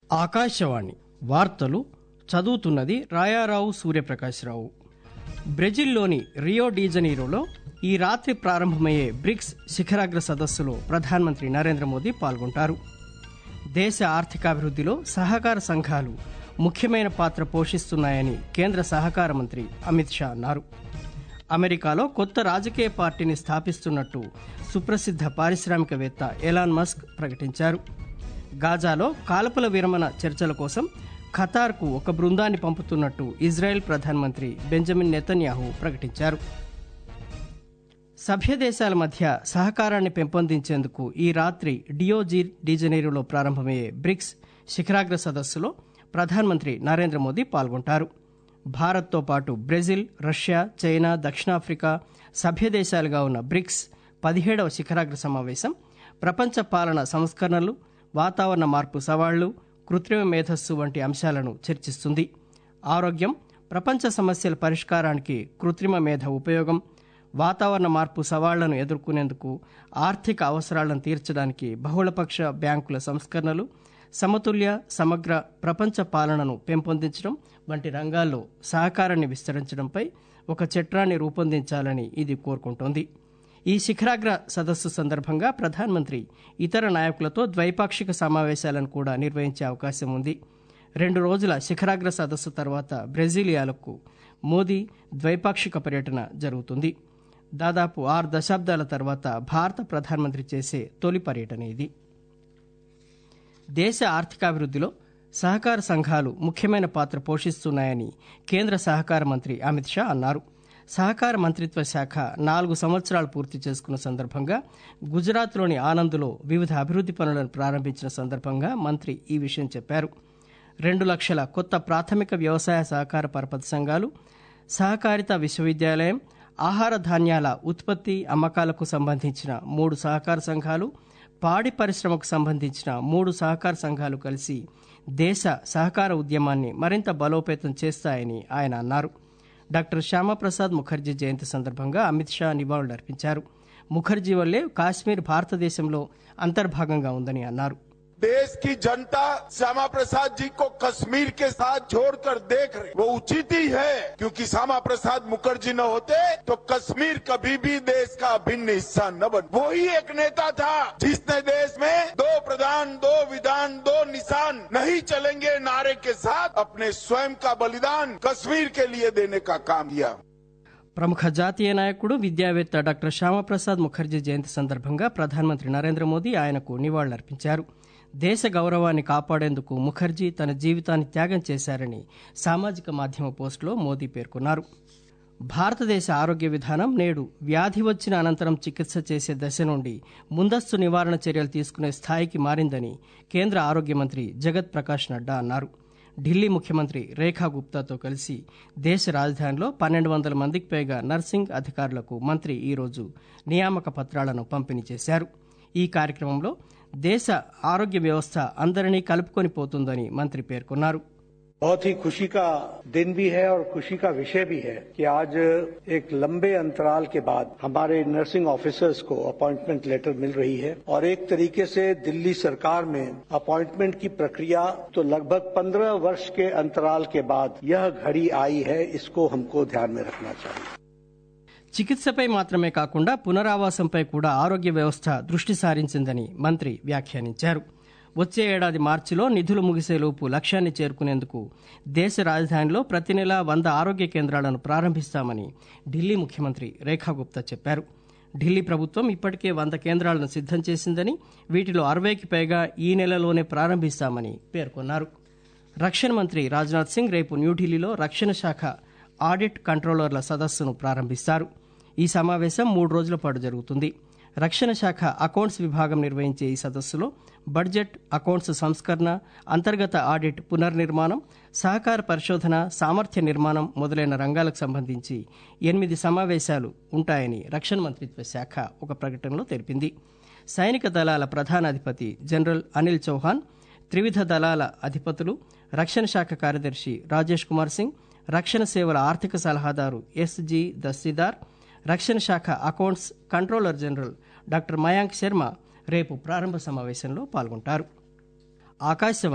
ఆకాశవాణి వార్తలు చదువుతున్నది రాయారావు సూర్యప్రకాశ్రావు బ్రెజిల్లోని రియో డీజనీరోలో ఈ రాత్రి ప్రారంభమయ్యే బ్రిక్స్ శిఖరాగ్ర సదస్సులో ప్రధానమంత్రి నరేంద్ర మోదీ పాల్గొంటారు దేశ ఆర్థికాభివృద్ధిలో సహకార సంఘాలు ముఖ్యమైన పాత్ర పోషిస్తున్నాయని కేంద్ర సహకార మంత్రి అమిత్ షా అన్నారు అమెరికాలో కొత్త రాజకీయ పార్టీని స్థాపిస్తున్నట్టు సుప్రసిద్ధ పారిశ్రామికవేత్త ఎలాన్ మస్క్ ప్రకటించారు గాజాలో కాల్పుల విరమణ చర్చల కోసం ఖతార్కు ఒక బృందాన్ని పంపుతున్నట్టు ఇజ్రాయెల్ ప్రధానమంత్రి బెంజమిన్ నెతన్యాహు ప్రకటించారు సభ్య దేశాల మధ్య సహకారాన్ని పెంపొందించేందుకు ఈ రాత్రి డియోజీ డిజనీరోలో ప్రారంభమయ్యే బ్రిక్స్ శిఖరాగ్ర సదస్సులో ప్రధానమంత్రి నరేంద్ర మోదీ పాల్గొంటారు భారత్తో పాటు బ్రెజిల్ రష్యా చైనా దక్షిణాఫ్రికా సభ్య దేశాలుగా ఉన్న బ్రిక్స్ పదిహేడవ శిఖరాగ్ర సమావేశం ప్రపంచ పాలన సంస్కరణలు వాతావరణ మార్పు సవాళ్లు కృత్రిమ మేధస్సు వంటి అంశాలను చర్చిస్తుంది ఆరోగ్యం ప్రపంచ సమస్యల పరిష్కారానికి కృత్రిమ మేధ ఉపయోగం వాతావరణ మార్పు సవాళ్లను ఎదుర్కొనేందుకు ఆర్థిక అవసరాలను తీర్చడానికి బహుళపక్ష బ్యాంకుల సంస్కరణలు సమతుల్య సమగ్ర ప్రపంచ పాలనను పెంపొందించడం వంటి రంగాల్లో సహకారాన్ని విస్తరించడంపై ఒక చట్టాన్ని రూపొందించాలని ఇది కోరుకుంటోంది ఈ శిఖరాగ్ర సదస్సు సందర్భంగా ప్రధానమంత్రి ఇతర నాయకులతో ద్వైపాక్షిక సమావేశాలను కూడా నిర్వహించే అవకాశం ఉంది రెండు రోజుల శిఖరాగ్ర సదస్సు తర్వాత బ్రెజిలియాలకు మోదీ ద్వైపాక్షిక పర్యటన జరుగుతుంది దాదాపు ఆరు దశాబ్దాల తర్వాత భారత ప్రధానమంత్రి చేసే తొలి పర్యటన ఇది దేశ ఆర్థికాభివృద్ధిలో సహకార సంఘాలు ముఖ్యమైన పాత్ర పోషిస్తున్నాయని కేంద్ర సహకార మంత్రి అమిత్ షా అన్నారు సహకార మంత్రిత్వ శాఖ నాలుగు సంవత్సరాలు పూర్తి చేసుకున్న సందర్భంగా గుజరాత్లోని ఆనంద్లో వివిధ అభివృద్ది పనులను ప్రారంభించిన సందర్భంగా మంత్రి ఈ విషయం చెప్పారు రెండు లక్షల కొత్త ప్రాథమిక వ్యవసాయ సహకార పరపతి సంఘాలు సహకారిత విశ్వవిద్యాలయం ఆహార ధాన్యాల ఉత్పత్తి అమ్మకాలకు సంబంధించిన మూడు సహకార సంఘాలు పాడి పరిశ్రమకు సంబంధించిన మూడు సహకార సంఘాలు కలిసి దేశ సహకార ఉద్యమాన్ని మరింత బలోపేతం చేస్తాయని ఆయన అన్నారు డాక్టర్ శ్యామప్రసాద్ ముఖర్జీ జయంతి సందర్భంగా అమిత్ షా నివాళులర్పించారు ముఖర్జీ వల్లే కాశ్మీర్ భారతదేశంలో అంతర్భాగంగా ఉందని అన్నారు देश की जनता श्यामा प्रसाद जी को कश्मीर के साथ जोड़कर देख रहे वो उचित ही है क्योंकि श्यामा प्रसाद मुखर्जी न होते तो कश्मीर कभी भी देश का अभिन्न हिस्सा न बन वो ही एक नेता था जिसने देश में दो प्रधान दो विधान दो निशान नहीं चलेंगे नारे के साथ अपने स्वयं का बलिदान कश्मीर के लिए देने का काम किया ప్రముఖ జాతీయ నాయకుడు విద్యావేత్త డాక్టర్ శ్యామప్రసాద్ ముఖర్జీ జయంతి సందర్భంగా ప్రధానమంత్రి నరేంద్ర మోదీ ఆయనకు నివాళులర్పించారు దేశ గౌరవాన్ని కాపాడేందుకు ముఖర్జీ తన జీవితాన్ని త్యాగం చేశారని సామాజిక మాధ్యమ పోస్టులో మోదీ పేర్కొన్నారు భారతదేశ ఆరోగ్య విధానం నేడు వ్యాధి వచ్చిన అనంతరం చికిత్స చేసే దశ నుండి ముందస్తు నివారణ చర్యలు తీసుకునే స్థాయికి మారిందని కేంద్ర ఆరోగ్య మంత్రి జగత్ ప్రకాష్ నడ్డా అన్నారు ఢిల్లీ ముఖ్యమంత్రి రేఖా గుప్తాతో కలిసి దేశ రాజధానిలో పన్నెండు వందల మందికి పైగా నర్సింగ్ అధికారులకు మంత్రి ఈరోజు నియామక పత్రాలను పంపిణీ చేశారు ఈ కార్యక్రమంలో దేశ ఆరోగ్య వ్యవస్థ అందరినీ కలుపుకొని పోతుందని మంత్రి పేర్కొన్నారు बहुत ही खुशी का दिन भी है और खुशी का विषय भी है कि आज एक लंबे अंतराल के बाद हमारे नर्सिंग ऑफिसर्स को अपॉइंटमेंट लेटर मिल रही है और एक तरीके से दिल्ली सरकार में अपॉइंटमेंट की प्रक्रिया तो लगभग पंद्रह वर्ष के अंतराल के बाद यह घड़ी आई है इसको हमको ध्यान में रखना चाहिए చికిత్సపై మాత్రమే కాకుండా పునరావాసంపై కూడా ఆరోగ్య వ్యవస్థ దృష్టి సారించిందని మంత్రి వ్యాఖ్యానించారు వచ్చే ఏడాది మార్చిలో నిధులు ముగిసేలోపు లక్ష్యాన్ని చేరుకునేందుకు దేశ రాజధానిలో ప్రతి నెల వంద ఆరోగ్య కేంద్రాలను ప్రారంభిస్తామని ఢిల్లీ ముఖ్యమంత్రి రేఖా గుప్తా చెప్పారు ఢిల్లీ ప్రభుత్వం ఇప్పటికే వంద కేంద్రాలను సిద్దం చేసిందని వీటిలో అరవైకి పైగా ఈ నెలలోనే ప్రారంభిస్తామని పేర్కొన్నారు రక్షణ మంత్రి రాజ్నాథ్ సింగ్ రేపు న్యూఢిల్లీలో రక్షణ శాఖ ఆడిట్ కంట్రోలర్ల సదస్సును ప్రారంభిస్తారు ఈ సమావేశం మూడు రోజుల పాటు జరుగుతుంది రక్షణ శాఖ అకౌంట్స్ విభాగం నిర్వహించే ఈ సదస్సులో బడ్జెట్ అకౌంట్స్ సంస్కరణ అంతర్గత ఆడిట్ పునర్నిర్మాణం సహకార పరిశోధన సామర్థ్య నిర్మాణం మొదలైన రంగాలకు సంబంధించి ఎనిమిది సమావేశాలు ఉంటాయని రక్షణ మంత్రిత్వ శాఖ ఒక ప్రకటనలో తెలిపింది సైనిక దళాల ప్రధానాధిపతి జనరల్ అనిల్ చౌహాన్ త్రివిధ దళాల అధిపతులు రక్షణ శాఖ కార్యదర్శి రాజేష్ కుమార్ సింగ్ రక్షణ సేవల ఆర్థిక సలహాదారు ఎస్జి దస్తిదార్ రక్షణ శాఖ accounts controller general doctor Mayank Sharma రేపు ప్రారంభ సమావేశంలో పాల్గొంటారు ఆకాశవాణి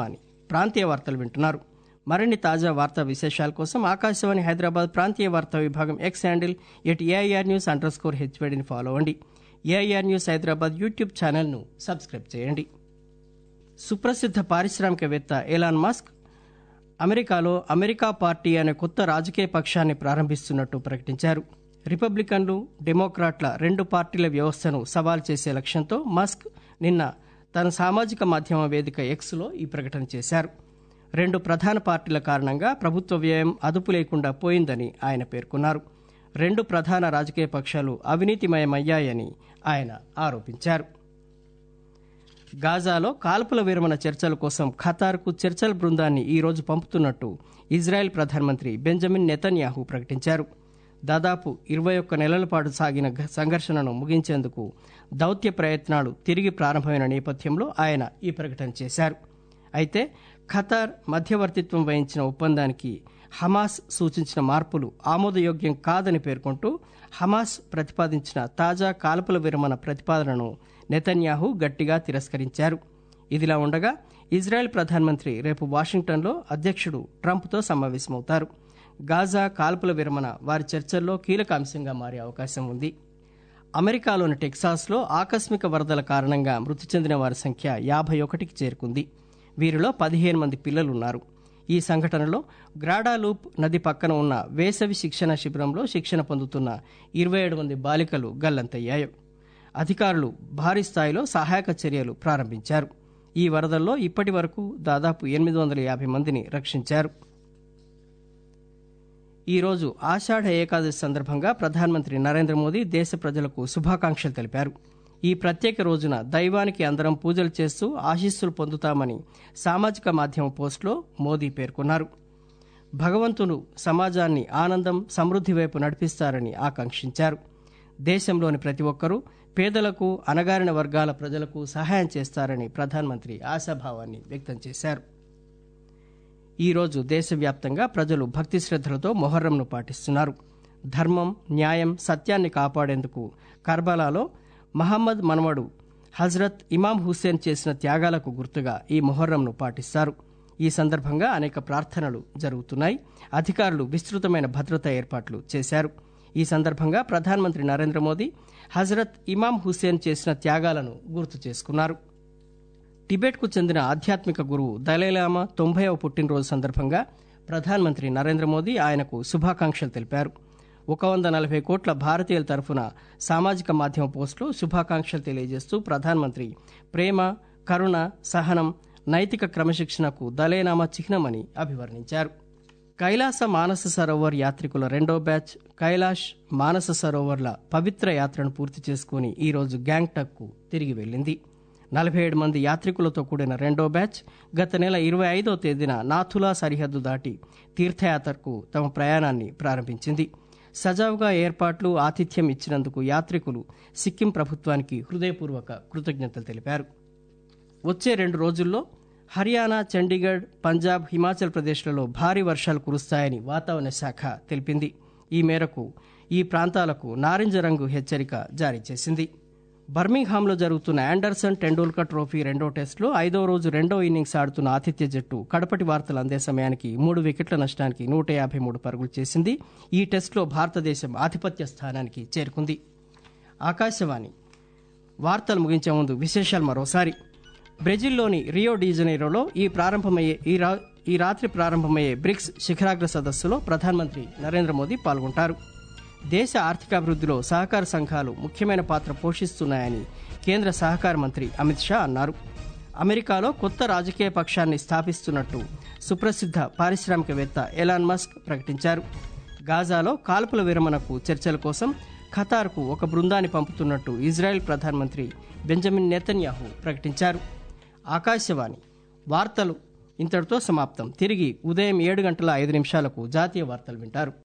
ప్రాంతీయ వార్తలు వింటున్నారు మరిన్ని తాజా వార్తా విశేషాల కోసం ఆకాశవాణి హైదరాబాద్ ప్రాంతీయ వార్తా విభాగం X handle at AIR news underscore హెచ్వేడిని ఫాలో అవ్వండి ఏఐఆర్ న్యూస్ హైదరాబాద్ యూట్యూబ్ ఛానల్ను సబ్స్క్రైబ్ చేయండి సుప్రసిద్ధ పారిశ్రామికవేత్త ఎలాన్ మస్క్ అమెరికాలో అమెరికా పార్టీ అనే కొత్త రాజకీయ పక్షాన్ని ప్రారంభిస్తున్నట్టు ప్రకటించారు రిపబ్లికన్లు డెమోక్రాట్ల రెండు పార్టీల వ్యవస్థను సవాల్ చేసే లక్ష్యంతో మస్క్ నిన్న తన సామాజిక మాధ్యమ వేదిక ఎక్స్లో ఈ ప్రకటన చేశారు రెండు ప్రధాన పార్టీల కారణంగా ప్రభుత్వ వ్యయం అదుపు లేకుండా పోయిందని ఆయన పేర్కొన్నారు రెండు ప్రధాన రాజకీయ పక్షాలు అవినీతిమయమయ్యాయని ఆయన ఆరోపించారు గాజాలో కాల్పుల విరమణ చర్చల కోసం ఖతార్కు చర్చల బృందాన్ని ఈ రోజు పంపుతున్నట్టు ఇజ్రాయెల్ ప్రధానమంత్రి బెంజమిన్ నెతన్యాహు ప్రకటించారు దాదాపు ఇరవై ఒక్క నెలల పాటు సాగిన ఘ- సంఘర్షణను ముగించేందుకు దౌత్య ప్రయత్నాలు తిరిగి ప్రారంభమైన నేపథ్యంలో ఆయన ఈ ప్రకటన చేశారు అయితే ఖతార్ మధ్యవర్తిత్వం వహించిన ఒప్పందానికి హమాస్ సూచించిన మార్పులు ఆమోదయోగ్యం కాదని పేర్కొంటూ హమాస్ ప్రతిపాదించిన తాజా కాల్పుల విరమణ ప్రతిపాదనను నెతన్యాహు గట్టిగా తిరస్కరించారు ఇదిలా ఉండగా ఇజ్రాయెల్ ప్రధానమంత్రి రేపు వాషింగ్టన్లో అధ్యక్షుడు ట్రంప్తో సమావేశమవుతారు గాజా కాల్పుల విరమణ వారి చర్చల్లో కీలక అంశంగా మారే అవకాశం ఉంది అమెరికాలోని టెక్సాస్లో ఆకస్మిక వరదల కారణంగా మృతి చెందిన వారి సంఖ్య యాభై ఒకటికి చేరుకుంది వీరిలో పదిహేను మంది పిల్లలున్నారు ఈ సంఘటనలో గ్రాడాలూప్ నది పక్కన ఉన్న వేసవి శిక్షణ శిబిరంలో శిక్షణ పొందుతున్న ఇరవై ఏడు మంది బాలికలు గల్లంతయ్యాయి అధికారులు భారీ స్థాయిలో సహాయక చర్యలు ప్రారంభించారు ఈ వరదల్లో ఇప్పటి వరకు దాదాపు ఎనిమిది వందల యాభై మందిని రక్షించారు ఈ రోజు ఆషాఢ ఏకాదశి సందర్భంగా ప్రధానమంత్రి నరేంద్ర మోదీ దేశ ప్రజలకు శుభాకాంక్షలు తెలిపారు ఈ ప్రత్యేక రోజున దైవానికి అందరం పూజలు చేస్తూ ఆశీస్సులు పొందుతామని సామాజిక మాధ్యమ పోస్టులో మోదీ పేర్కొన్నారు భగవంతుడు సమాజాన్ని ఆనందం సమృద్ధి వైపు నడిపిస్తారని ఆకాంక్షించారు దేశంలోని ప్రతి ఒక్కరూ పేదలకు అణగారిన వర్గాల ప్రజలకు సహాయం చేస్తారని ప్రధానమంత్రి ఆశాభావాన్ని వ్యక్తం చేశారు ఈ రోజు దేశవ్యాప్తంగా ప్రజలు భక్తి శ్రద్ధలతో మొహర్రంను పాటిస్తున్నారు ధర్మం న్యాయం సత్యాన్ని కాపాడేందుకు కర్బలాలో మహమ్మద్ మనవడు హజ్రత్ ఇమాం హుస్సేన్ చేసిన త్యాగాలకు గుర్తుగా ఈ మొహర్రంను పాటిస్తారు ఈ సందర్భంగా అనేక ప్రార్థనలు జరుగుతున్నాయి అధికారులు విస్తృతమైన భద్రతా ఏర్పాట్లు చేశారు ఈ సందర్భంగా ప్రధానమంత్రి నరేంద్ర మోదీ హజరత్ ఇమాం హుస్సేన్ చేసిన త్యాగాలను గుర్తు చేసుకున్నారు టిబెట్కు చెందిన ఆధ్యాత్మిక గురువు దలైలామా తొంభైవ పుట్టినరోజు సందర్భంగా ప్రధానమంత్రి నరేంద్ర మోదీ ఆయనకు శుభాకాంక్షలు తెలిపారు ఒక వంద నలభై కోట్ల భారతీయుల తరఫున సామాజిక మాధ్యమ పోస్టులో శుభాకాంక్షలు తెలియజేస్తూ ప్రధానమంత్రి ప్రేమ కరుణ సహనం నైతిక క్రమశిక్షణకు దలైనామా చిహ్నమని అభివర్ణించారు కైలాస మానస సరోవర్ యాత్రికుల రెండో బ్యాచ్ కైలాష్ మానస సరోవర్ల పవిత్ర యాత్రను పూర్తి చేసుకుని ఈరోజు గ్యాంగ్టక్కు తిరిగి వెళ్ళింది నలభై ఏడు మంది యాత్రికులతో కూడిన రెండో బ్యాచ్ గత నెల ఇరవై ఐదో తేదీన నాథులా సరిహద్దు దాటి తీర్థయాత్రకు తమ ప్రయాణాన్ని ప్రారంభించింది సజావుగా ఏర్పాట్లు ఆతిథ్యం ఇచ్చినందుకు యాత్రికులు సిక్కిం ప్రభుత్వానికి హృదయపూర్వక కృతజ్ఞతలు తెలిపారు వచ్చే రెండు రోజుల్లో హర్యానా చండీగఢ్ పంజాబ్ హిమాచల్ ప్రదేశ్లలో భారీ వర్షాలు కురుస్తాయని వాతావరణ శాఖ తెలిపింది ఈ మేరకు ఈ ప్రాంతాలకు నారింజ రంగు హెచ్చరిక జారీ చేసింది బర్మింగ్హామ్లో జరుగుతున్న ఆండర్సన్ టెండూల్కర్ ట్రోఫీ రెండో టెస్టులో ఐదో రోజు రెండో ఇన్నింగ్స్ ఆడుతున్న ఆతిథ్య జట్టు కడపటి వార్తలు అందే సమయానికి మూడు వికెట్ల నష్టానికి నూట యాభై మూడు పరుగులు చేసింది ఈ టెస్టులో భారతదేశం ఆధిపత్య స్థానానికి చేరుకుంది ఆకాశవాణి వార్తలు ముగించే ముందు విశేషాలు మరోసారి బ్రెజిల్లోని రియో డీజనైరోలో ఈ ప్రారంభమయ్యే ఈ రా ఈ రాత్రి ప్రారంభమయ్యే బ్రిక్స్ శిఖరాగ్ర సదస్సులో ప్రధానమంత్రి నరేంద్ర మోదీ పాల్గొంటారు దేశ ఆర్థికాభివృద్ధిలో సహకార సంఘాలు ముఖ్యమైన పాత్ర పోషిస్తున్నాయని కేంద్ర సహకార మంత్రి అమిత్ షా అన్నారు అమెరికాలో కొత్త రాజకీయ పక్షాన్ని స్థాపిస్తున్నట్టు సుప్రసిద్ధ పారిశ్రామికవేత్త ఎలాన్ మస్క్ ప్రకటించారు గాజాలో కాల్పుల విరమణకు చర్చల కోసం ఖతార్కు ఒక బృందాన్ని పంపుతున్నట్టు ఇజ్రాయెల్ ప్రధానమంత్రి బెంజమిన్ నెతన్యాహు ప్రకటించారు ఆకాశవాణి వార్తలు ఇంతటితో సమాప్తం తిరిగి ఉదయం ఏడు గంటల ఐదు నిమిషాలకు జాతీయ వార్తలు వింటారు